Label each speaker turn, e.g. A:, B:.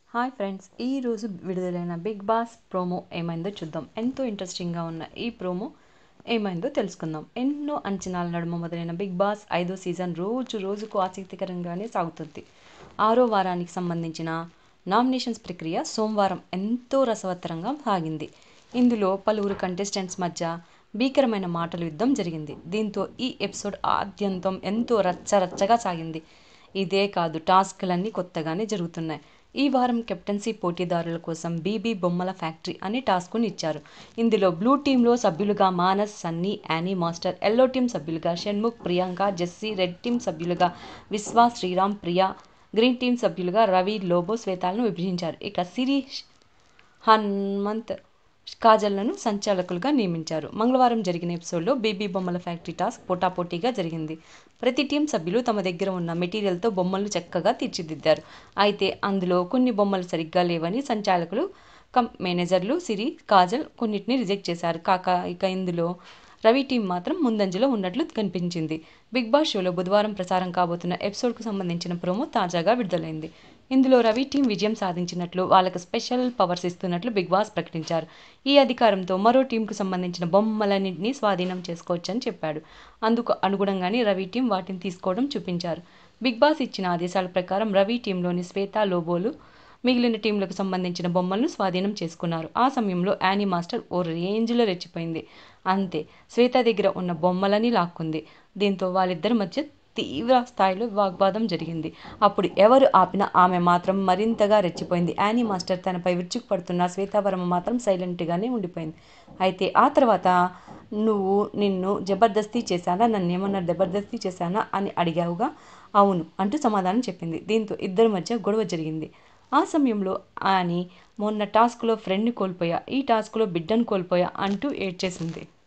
A: hi friends ఈరోజు విడుదలైన big boss promo ఏమైందో చూద్దాం ఎంతో ఇంట్రెస్టింగ్గా ఉన్న ఈ ప్రోమో ఏమైందో తెలుసుకుందాం ఎన్నో అంచనాల నడుమ మొదలైన బిగ్ బాస్ ఐదో సీజన్ రోజు రోజుకు ఆసక్తికరంగానే సాగుతుంది ఆరో వారానికి సంబంధించిన నామినేషన్స్ ప్రక్రియ సోమవారం ఎంతో రసవత్తరంగా సాగింది ఇందులో పలువురు కంటెస్టెంట్స్ మధ్య భీకరమైన మాటల యుద్ధం జరిగింది దీంతో ఈ ఎపిసోడ్ ఆద్యంతం ఎంతో రచ్చరచ్చగా సాగింది ఇదే కాదు టాస్క్లన్నీ కొత్తగానే జరుగుతున్నాయి ఈ వారం కెప్టెన్సీ పోటీదారుల కోసం బీబీ బొమ్మల ఫ్యాక్టరీ అనే టాస్క్ను ఇచ్చారు ఇందులో బ్లూ టీంలో సభ్యులుగా Manas Sunny Annie master yellow team సభ్యులుగా షణ్ముఖ్ ప్రియాంక జెస్సీ రెడ్ టీం సభ్యులుగా విశ్వ శ్రీరామ్ ప్రియా గ్రీన్ టీం సభ్యులుగా రవి లోబో శ్వేతాలను విభజించారు ఇక సిరి హనుమంత్ కాజల్లను సంచాలకులుగా నియమించారు మంగళవారం జరిగిన ఎపిసోడ్లో బేబీ బొమ్మల ఫ్యాక్టరీ టాస్క్ పోటాపోటీగా జరిగింది ప్రతి టీం సభ్యులు తమ దగ్గర ఉన్న మెటీరియల్తో బొమ్మలను చక్కగా తీర్చిదిద్దారు అయితే అందులో కొన్ని బొమ్మలు సరిగ్గా లేవని సంచాలకులు కం మేనేజర్లు సిరి కాజల్ కొన్నిటిని రిజెక్ట్ చేశారు కాక ఇక ఇందులో రవి టీం మాత్రం ముందంజలో ఉన్నట్లు కనిపించింది బిగ్ బాస్ షోలో బుధవారం ప్రసారం కాబోతున్న ఎపిసోడ్కు సంబంధించిన ప్రోమో తాజాగా విడుదలైంది ఇందులో రవి టీం విజయం సాధించినట్లు వాళ్ళకు స్పెషల్ పవర్స్ ఇస్తున్నట్లు బిగ్ బాస్ ప్రకటించారు ఈ అధికారంతో మరో టీంకు సంబంధించిన బొమ్మలన్నింటినీ స్వాధీనం చేసుకోవచ్చని చెప్పాడు అందుకు అనుగుణంగానే రవి టీం వాటిని తీసుకోవడం చూపించారు బిగ్ బాస్ ఇచ్చిన ఆదేశాల ప్రకారం రవి టీంలోని శ్వేత లోబోలు మిగిలిన టీంలకు సంబంధించిన బొమ్మలను స్వాధీనం చేసుకున్నారు ఆ సమయంలో యానీ మాస్టర్ ఓ రేంజ్లో రెచ్చిపోయింది అంతే శ్వేత దగ్గర ఉన్న బొమ్మలని లాక్కుంది దీంతో వాళ్ళిద్దరి మధ్య తీవ్ర స్థాయిలో వాగ్వాదం జరిగింది అప్పుడు ఎవరు ఆపినా ఆమె మాత్రం మరింతగా రెచ్చిపోయింది యానీ మాస్టర్ తనపై విరుచుకుపడుతున్న శ్వేతావరమ మాత్రం సైలెంట్గానే ఉండిపోయింది అయితే ఆ తర్వాత నువ్వు నిన్ను జబర్దస్తీ చేశానా నన్ను ఏమన్నా జబర్దస్తీ చేశానా అని అడిగావుగా అవును అంటూ సమాధానం చెప్పింది దీంతో ఇద్దరి మధ్య గొడవ జరిగింది ఆ సమయంలో అని మొన్న టాస్క్లో ఫ్రెండ్ని కోల్పోయా ఈ టాస్క్లో బిడ్డను కోల్పోయా అంటూ ఏడ్చేసింది